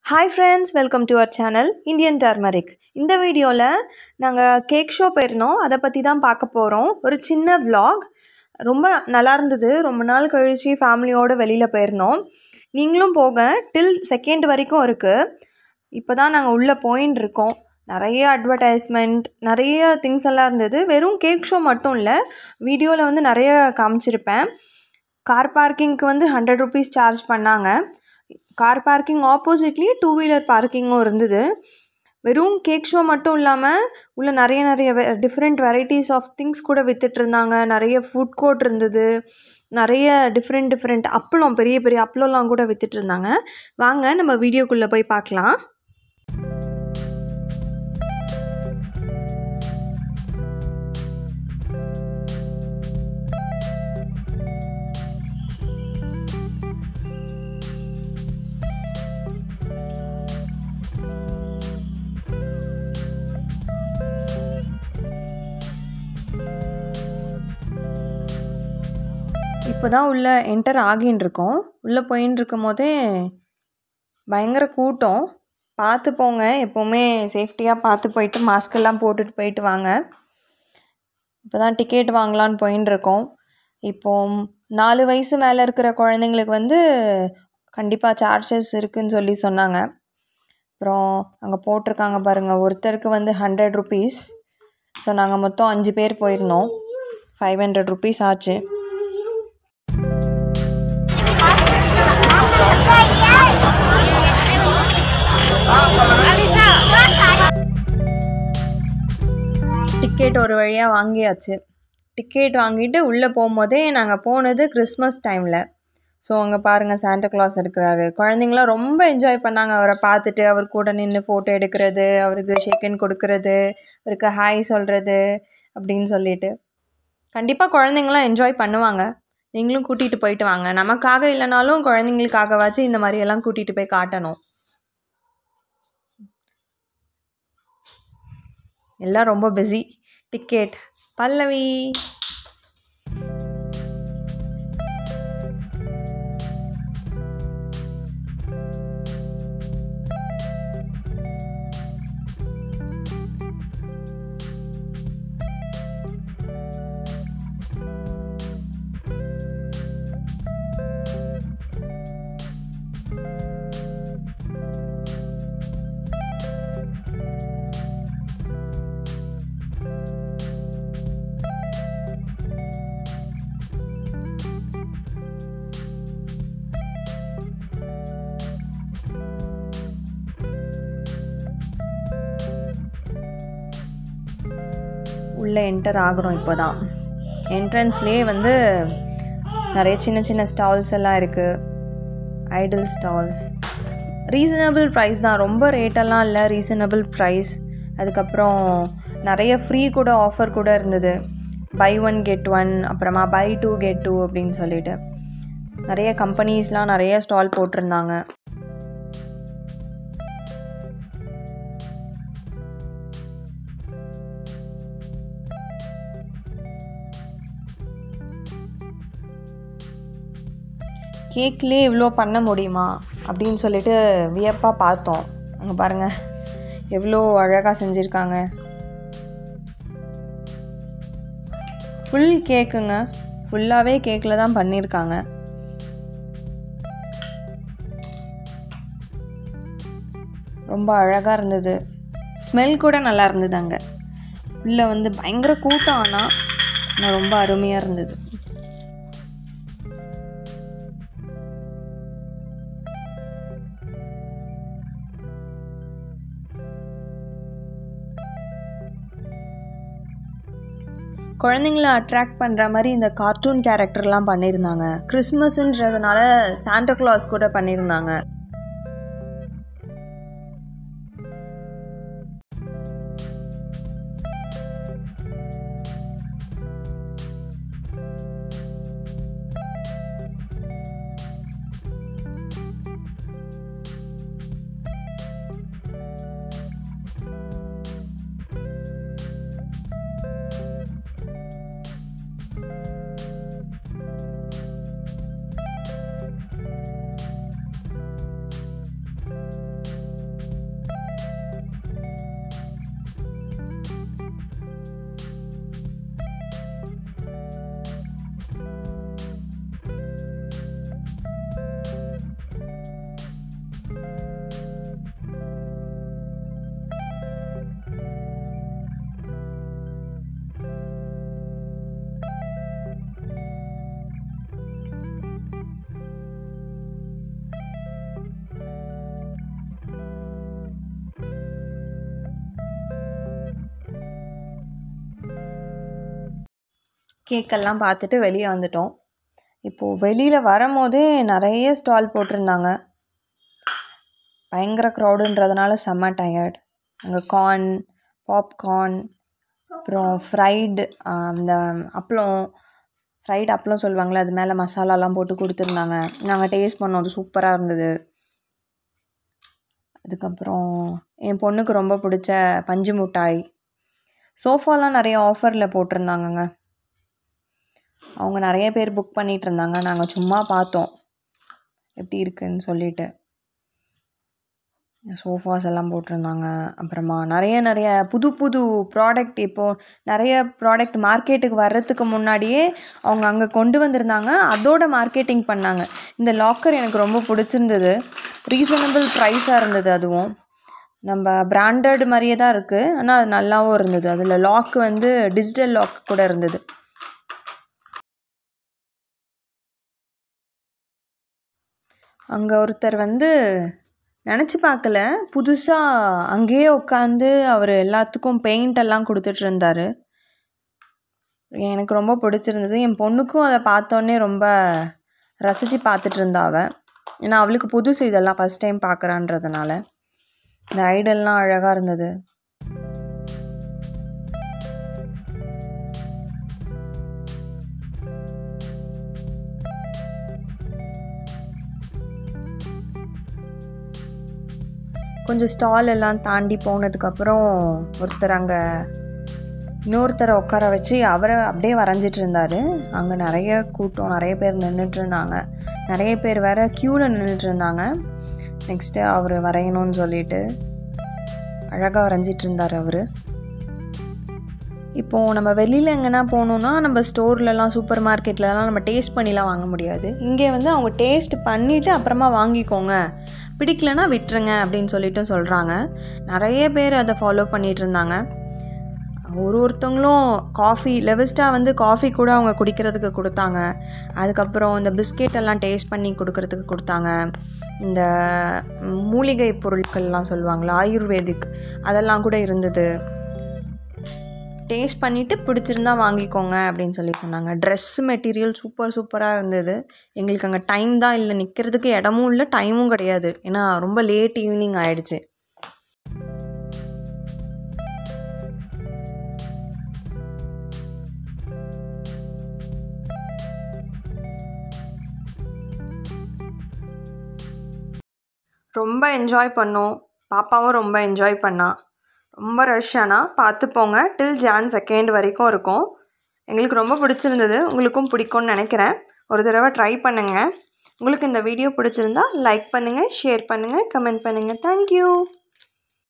hi friends welcome to our channel Indian turmeric இந்த வீடியோவில் நாங்கள் கேக் ஷோ போயிருந்தோம் அதை பற்றி தான் பார்க்க போகிறோம் ஒரு சின்ன vlog ரொம்ப நல்லா இருந்தது ரொம்ப நாள் கழிச்சு ஃபேமிலியோடு வெளியில் போயிருந்தோம் நீங்களும் போக டில் செகண்ட் வரைக்கும் இருக்குது இப்போ தான் நாங்கள் உள்ளே போயின்னு இருக்கோம் நிறைய அட்வர்டைஸ்மெண்ட் நிறைய திங்ஸ் எல்லாம் இருந்தது வெறும் கேக் ஷோ மட்டும் இல்லை வீடியோவில் வந்து நிறைய காமிச்சிருப்பேன் கார் பார்க்கிங்க்கு வந்து ஹண்ட்ரட் ருபீஸ் சார்ஜ் பண்ணாங்க கார் பார்க்கிங் ஆப்போசிட்லேயே டூ வீலர் பார்க்கிங்கும் இருந்தது வெறும் கேக் ஷோ மட்டும் இல்லாமல் உள்ள நிறைய நிறைய டிஃப்ரெண்ட் வெரைட்டிஸ் ஆஃப் திங்ஸ் கூட வித்துட்டு இருந்தாங்க நிறைய ஃபுட் கோர்ட் இருந்தது நிறைய டிஃப்ரெண்ட் டிஃப்ரெண்ட் அப்பளம் பெரிய பெரிய அப்பளம்லாம் கூட வித்துட்டு இருந்தாங்க வாங்க நம்ம வீடியோக்குள்ளே போய் பார்க்கலாம் இப்போ தான் உள்ளே என்டர் ஆகின்னு இருக்கோம் உள்ளே போயின்னு இருக்கும் போதே பயங்கர கூட்டம் பார்த்து போங்க எப்போவுமே சேஃப்டியாக பார்த்து போயிட்டு மாஸ்க் எல்லாம் போட்டுட்டு போயிட்டு வாங்க இப்போ தான் டிக்கெட் வாங்கலான்னு போயின்னு இருக்கோம் இப்போ நாலு வயசு மேலே இருக்கிற குழந்தைங்களுக்கு வந்து கண்டிப்பாக சார்ஜஸ் இருக்குன்னு சொல்லி சொன்னாங்க அப்புறம் அங்கே போட்டிருக்காங்க பாருங்கள் ஒருத்தருக்கு வந்து ஹண்ட்ரட் ருபீஸ் ஸோ நாங்கள் மொத்தம் அஞ்சு பேர் போயிருந்தோம் ஃபைவ் ஹண்ட்ரட் ருபீஸ் ஆச்சு டிக்கெட் ஒரு வழியாக வாங்கியாச்சு டிக்கெட் வாங்கிட்டு உள்ளே போகும்போதே நாங்கள் போனது கிறிஸ்மஸ் டைமில் ஸோ அங்கே பாருங்கள் சாண்டா கிளாஸ் இருக்கிறாரு குழந்தைங்களாம் ரொம்ப என்ஜாய் பண்ணாங்க அவரை பார்த்துட்டு அவர் கூட நின்று ஃபோட்டோ எடுக்கிறது அவருக்கு ஷேக்கன் கொடுக்கறது அவருக்கு ஹாய் சொல்கிறது அப்படின்னு சொல்லிட்டு கண்டிப்பாக குழந்தைங்களாம் என்ஜாய் பண்ணுவாங்க நீங்களும் கூட்டிகிட்டு போயிட்டு வாங்க நமக்காக இல்லைனாலும் குழந்தைங்களுக்காகவாச்சும் இந்த மாதிரியெல்லாம் கூட்டிகிட்டு போய் காட்டணும் எல்லாம் ரொம்ப பிஸி டிக்கெட் பல்லவி உள்ளே என்டர் ஆகுறோம் இப்போ தான் என்ட்ரன்ஸ்லேயே வந்து நிறைய சின்ன சின்ன ஸ்டால்ஸ் எல்லாம் இருக்குது ஐடல் ஸ்டால்ஸ் ரீசனபிள் ப்ரைஸ் தான் ரொம்ப ரேட்டெல்லாம் இல்லை ரீசனபிள் ப்ரைஸ் அதுக்கப்புறம் நிறைய ஃப்ரீ கூட ஆஃபர் கூட இருந்தது பை ஒன் கெட் ஒன் அப்புறமா பை டூ கெட் டூ அப்படின்னு சொல்லிட்டு நிறைய கம்பெனிஸ்லாம் நிறைய ஸ்டால் போட்டிருந்தாங்க கேக்லேயே இவ்வளோ பண்ண முடியுமா அப்படின்னு சொல்லிட்டு வியப்பாக பார்த்தோம் அங்கே பாருங்கள் எவ்வளோ அழகாக செஞ்சுருக்காங்க ஃபுல் கேக்குங்க ஃபுல்லாகவே கேக்கில் தான் பண்ணியிருக்காங்க ரொம்ப அழகாக இருந்தது ஸ்மெல் கூட நல்லா இருந்தது அங்கே உள்ளே வந்து பயங்கர கூட்டம் ஆனால் ரொம்ப அருமையாக இருந்தது குழந்தைங்கள அட்ராக்ட் பண்ணுற மாதிரி இந்த கார்ட்டூன் கேரக்டர்லாம் பண்ணியிருந்தாங்க கிறிஸ்மஸ்ன்றதுனால சாண்டா கிளாஸ் கூட பண்ணியிருந்தாங்க கேக்கெல்லாம் பார்த்துட்டு வெளியே வந்துட்டோம் இப்போது வெளியில் வரும்போதே நிறைய ஸ்டால் போட்டிருந்தாங்க பயங்கர க்ரௌடுன்றதுனால செம்ம டயர்ட் அங்கே கார்ன் பாப்கார்ன் அப்புறம் ஃப்ரைடு இந்த அப்பளம் ஃப்ரைடு அப்பளம் சொல்லுவாங்களே அது மேலே மசாலாலாம் போட்டு கொடுத்துருந்தாங்க நாங்கள் டேஸ்ட் பண்ணோம் அது சூப்பராக இருந்தது அதுக்கப்புறம் என் பொண்ணுக்கு ரொம்ப பிடிச்ச பஞ்சு மிட்டாய் சோஃபாலாம் நிறைய ஆஃபரில் போட்டிருந்தாங்கங்க அவங்க நிறைய பேர் புக் பண்ணிகிட்டு இருந்தாங்க நாங்கள் சும்மா பார்த்தோம் எப்படி இருக்குன்னு சொல்லிட்டு சோஃபாஸ் எல்லாம் போட்டிருந்தாங்க அப்புறமா நிறைய நிறைய புது புது ப்ராடக்ட் இப்போது நிறைய ப்ராடக்ட் மார்க்கெட்டுக்கு வர்றதுக்கு முன்னாடியே அவங்க அங்கே கொண்டு வந்திருந்தாங்க அதோட மார்க்கெட்டிங் பண்ணாங்க இந்த லாக்கர் எனக்கு ரொம்ப பிடிச்சிருந்தது ரீசனபிள் ப்ரைஸாக இருந்தது அதுவும் நம்ம பிராண்டட் மாதிரியே தான் இருக்குது ஆனால் அது நல்லாவும் இருந்தது அதில் லாக் வந்து டிஜிட்டல் லாக் கூட இருந்தது அங்கே ஒருத்தர் வந்து நினச்சி பார்க்கல புதுசாக அங்கேயே உட்காந்து அவர் எல்லாத்துக்கும் பெயிண்ட் எல்லாம் கொடுத்துட்டு இருந்தார் எனக்கு ரொம்ப பிடிச்சிருந்தது என் பொண்ணுக்கும் அதை பார்த்தோன்னே ரொம்ப ரசித்து பார்த்துட்டு இருந்தா அவள் ஏன்னா அவளுக்கு புதுசு இதெல்லாம் ஃபஸ்ட் டைம் பார்க்குறான்றதுனால இந்த ஐடல்லாம் அழகாக இருந்தது கொஞ்சம் ஸ்டால் எல்லாம் தாண்டி போனதுக்கப்புறம் ஒருத்தர் அங்கே இன்னொருத்தரை உட்கார வச்சு அவரை அப்படியே வரைஞ்சிட்டு இருந்தார் அங்கே நிறைய கூட்டம் நிறைய பேர் நின்றுட்டு இருந்தாங்க நிறைய பேர் வேற க்யூவில் நின்றுட்டு இருந்தாங்க நெக்ஸ்ட்டு அவர் வரையணும்னு சொல்லிட்டு அழகாக வரைஞ்சிட்டு இருந்தார் அவர் இப்போது நம்ம வெளியில் எங்கன்னா போகணுன்னா நம்ம ஸ்டோர்லலாம் சூப்பர் மார்க்கெட்லலாம் நம்ம டேஸ்ட் பண்ணிலாம் வாங்க முடியாது இங்கே வந்து அவங்க டேஸ்ட் பண்ணிவிட்டு அப்புறமா வாங்கிக்கோங்க பிடிக்கலனா விட்டுருங்க அப்படின்னு சொல்லிட்டு சொல்கிறாங்க நிறைய பேர் அதை ஃபாலோ பண்ணிகிட்டு இருந்தாங்க ஒரு ஒருத்தவங்களும் காஃபி லெவஸ்ட்டாக வந்து காஃபி கூட அவங்க குடிக்கிறதுக்கு கொடுத்தாங்க அதுக்கப்புறம் இந்த பிஸ்கெட் எல்லாம் டேஸ்ட் பண்ணி கொடுக்கறதுக்கு கொடுத்தாங்க இந்த மூலிகை பொருட்கள்லாம் சொல்லுவாங்களா ஆயுர்வேதிக் அதெல்லாம் கூட இருந்தது டேஸ்ட் பண்ணிவிட்டு பிடிச்சிருந்தா வாங்கிக்கோங்க அப்படின்னு சொல்லி சொன்னாங்க ட்ரெஸ் மெட்டீரியல் சூப்பர் சூப்பராக இருந்தது எங்களுக்கு அங்கே டைம் தான் இல்லை நிற்கிறதுக்கு இடமும் இல்லை டைமும் கிடையாது ஏன்னா ரொம்ப லேட் ஈவினிங் ஆயிடுச்சு ரொம்ப என்ஜாய் பண்ணோம் பாப்பாவும் ரொம்ப என்ஜாய் பண்ணா ரொம்ப ரஷ் ஆனால் பார்த்து போங்க டில் ஜான் செகண்ட் வரைக்கும் இருக்கும் எங்களுக்கு ரொம்ப பிடிச்சிருந்தது உங்களுக்கும் பிடிக்கும்னு நினைக்கிறேன் ஒரு தடவை ட்ரை பண்ணுங்கள் உங்களுக்கு இந்த வீடியோ பிடிச்சிருந்தா லைக் பண்ணுங்கள் ஷேர் பண்ணுங்கள் கமெண்ட் பண்ணுங்கள் தேங்க்யூ